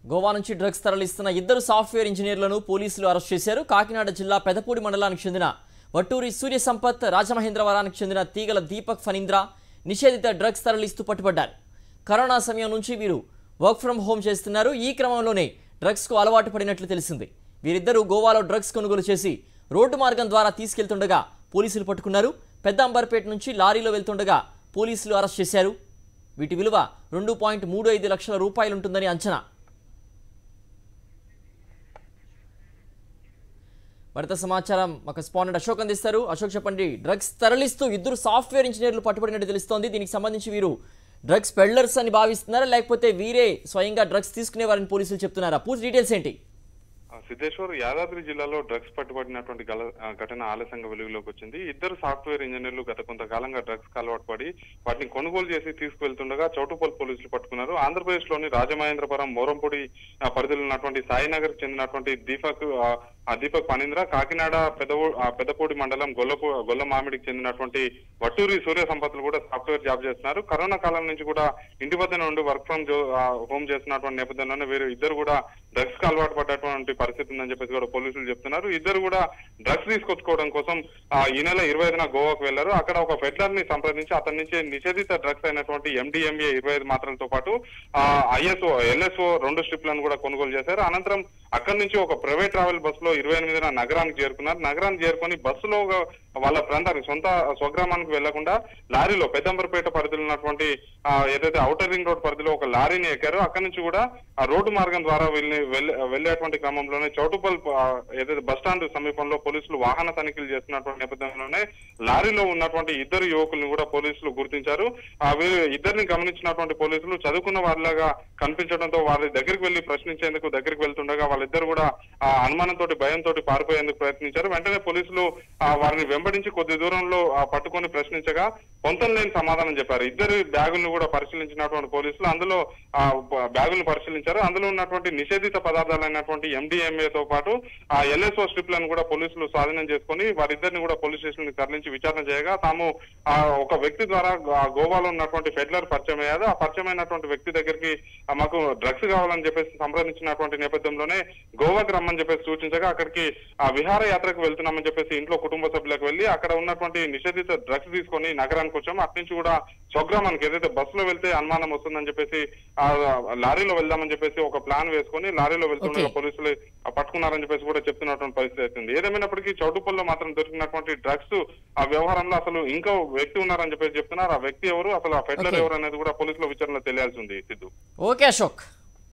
గోవా నుంచి డ్రగ్స్ తరలిస్తున్న ఇద్దరు సాఫ్ట్వేర్ ఇంజనీర్లను పోలీసులు అరెస్ట్ చేశారు కాకినాడ జిల్లా పెదపూడి మండలానికి చెందిన వట్టూరి సూర్య సంపత్ రాజమహేంద్రవరానికి చెందిన తీగల దీపక్ ఫనీంద్ర నిషేధిత డ్రగ్స్ తరలిస్తూ పట్టుబడ్డారు కరోనా సమయం నుంచి వీరు వర్క్ ఫ్రం హోమ్ చేస్తున్నారు ఈ క్రమంలోనే డ్రగ్స్కు అలవాటు పడినట్లు తెలిసింది వీరిద్దరూ గోవాలో డ్రగ్స్ కొనుగోలు చేసి రోడ్డు మార్గం ద్వారా తీసుకెళ్తుండగా పోలీసులు పట్టుకున్నారు పెద్ద అంబర్పేట నుంచి లారీలో వెళ్తుండగా పోలీసులు అరెస్ట్ చేశారు వీటి విలువ రెండు పాయింట్ మూడు ఐదు లక్షల రూపాయలుంటుందని అంచనా మరింత సమాచారం మా కరెస్పాండెంట్ అశోక్ అందిస్తారు అశోక్ చెప్పండి డ్రగ్స్ తరలిస్తూ ఇద్దరు సాఫ్ట్వేర్ ఇంజనీర్లు పట్టుబడినట్టు తెలుస్తోంది దీనికి సంబంధించి వీరు డ్రగ్స్ పెడ్లర్స్ అని భావిస్తున్నారా లేకపోతే వీరే స్వయంగా డ్రగ్స్ తీసుకునేవారని పోలీసులు చెప్తున్నారా పూర్తి డీటెయిల్స్ ఏంటి ఆ, సిద్ధేశ్వర్ యాదాద్రి జిల్లాలో డ్రగ్స్ పట్టుబడినటువంటి గల ఆ, ఘటన ఆలస్యంగా వెలుగులోకి వచ్చింది ఇద్దరు సాఫ్ట్వేర్ ఇంజనీర్లు గత కొంతకాలంగా డ్రగ్స్ అలవాటు పడి వాటిని కొనుగోలు చేసి తీసుకువెళ్తుండగా చౌటుపల్ పోలీసులు పట్టుకున్నారు ఆంధ్రప్రదేశ్ లోని రాజమహేంద్రపురం మోరంపూడి ఆ, పరిధిలో ఉన్నటువంటి సాయినగర్ చెందినటువంటి దీపక్ ఆ, ఆ దీపక్ పనీంద్ర కాకినాడ పెద్ద పెద్దపూడి మండలం గొల్లపూ గొల్ల మామిడికి చెందినటువంటి వట్టూరి సూర్య సంపత్తులు కూడా సాఫ్ట్వేర్ జాబ్ చేస్తున్నారు కరోనా కాలం నుంచి కూడా ఇంటి వద్ద నుండి వర్క్ ఫ్రమ్ హోమ్ చేస్తున్నటువంటి నేపథ్యంలోనే వీరు ఇద్దరు కూడా డ్రగ్స్ కి అలవాటు పడ్డటువంటి పరిస్థితి ఉందని చెప్పేసి కూడా పోలీసులు చెప్తున్నారు ఇద్దరు కూడా డ్రగ్స్ తీసుకొచ్చుకోవడం కోసం ఆ, ఈ నెల ఇరవై ఐదున గోవాకు వెళ్లారు అక్కడ ఒక ఫెడ్లర్ ని సంప్రదించి అతని నుంచి నిషేధిత డ్రగ్స్ అయినటువంటి ఎండిఎంఏ ఇరవై ఐదు మాత్రలతో పాటు ఐఎస్ఓ ఎల్ఎస్ఓ రెండు స్ట్రిప్లను కూడా కొనుగోలు చేశారు అనంతరం అక్కడి నుంచి ఒక ప్రైవేట్ ట్రావెల్ బస్ లో ఇరవై ఎనిమిదిన నగరానికి చేరుకున్నారు నగరానికి చేరుకొని బస్సులో వాళ్ళ ప్రాంతానికి సొంత స్వగ్రామానికి వెళ్లకుండా లారీలో పెద్దంబరపేట పరిధిలో ఉన్నటువంటి ఆ, ఏదైతే ఔటర్ రింగ్ రోడ్ పరిధిలో ఒక లారీని ఎక్కారు అక్కడి నుంచి కూడా ఆ రోడ్డు మార్గం ద్వారా వెళ్ళి వెళ్ళ- వెళ్ళేటువంటి క్రమంలోనే చౌటుపల్ ఆ, ఏదైతే బస్ స్టాండ్ సమీపంలో పోలీసులు వాహన తనిఖీలు చేస్తున్నటువంటి నేపథ్యంలోనే లారీలో ఉన్నటువంటి ఇద్దరు యువకుల్ని కూడా పోలీసులు గుర్తించారు ఆ వీరు ఇద్దరిని గమనించినటువంటి పోలీసులు చదువుకున్న వారిలాగా కనిపించడంతో వారి దగ్గరికి వెళ్లి ప్రశ్నించేందుకు దగ్గరికి వెళ్తుండగా వాళ్ళిద్దరు కూడా ఆ అనుమానంతో భయంతో పారిపోయేందుకు ప్రయత్నించారు వెంటనే పోలీసులు ఆ వారిని వెంబడించి కొద్ది దూరంలో ఆ పట్టుకొని ప్రశ్నించగా పొంతం లేని సమాధానం చెప్పారు ఇద్దరు బ్యాగులను కూడా పరిశీలించినటువంటి పోలీసులు అందులో ఆ బ- బ్యాగులను పరిశీలించారు అందులో ఉన్నటువంటి నిషేధిత పదార్థాలైనటువంటి MDMA తో పాటు ఆ ఎల్ఎస్ఓ స్ట్రిప్లను కూడా పోలీసులు స్వాధీనం చేసుకొని వారిద్దరిని కూడా పోలీస్ స్టేషన్ కి తరలించి విచారణ చేయగా తాము ఆ ఒక వ్యక్తి ద్వారా ఆ గోవాలో ఉన్నటువంటి ఫెడ్లర్ పరిచయం అయ్యారు ఆ పరిచయమైనటువంటి వ్యక్తి దగ్గరికి ఆ మాకు డ్రగ్స్ కావాలని చెప్పేసి సంప్రదించినటువంటి నేపథ్యంలోనే గోవాకి రమ్మని చెప్పేసి సూచించగా అక్కడికి ఆ విహార యాత్రకు వెళ్తున్నామని చెప్పేసి ఇంట్లో కుటుంబ సభ్యులకు వెళ్ళి అక్కడ ఉన్నటువంటి నిషేధిత డ్రగ్స్ తీసుకొని నగరానికి వచ్చాము అటు నుంచి కూడా స్వగ్రామానికి ఏదైతే బస్సులో వెళ్తే అనుమానం వస్తుందని చెప్పేసి ఆ లారీలో వెళ్దామని చెప్పేసి ఒక ప్లాన్ వేసుకొని లారీలో వెళ్తుండగా Okay. పోలీసులు ఆ పట్టుకున్నారని చెప్పేసి కూడా చెప్తున్నటువంటి పరిస్థితి అవుతుంది ఏదేమైనప్పటికీ చౌటుపల్లో మాత్రం దొరికినటువంటి డ్రగ్స్ ఆ వ్యవహారంలో అసలు ఇంకో వ్యక్తి ఉన్నారని చెప్పేసి చెప్తున్నారు ఆ వ్యక్తి ఎవరు అసలు ఆ ఫెడ్లర్ Okay. ఎవరు అనేది కూడా పోలీసుల విచారణలో తెలియాల్సి ఉంది సిద్ధు ఓకే అశోక్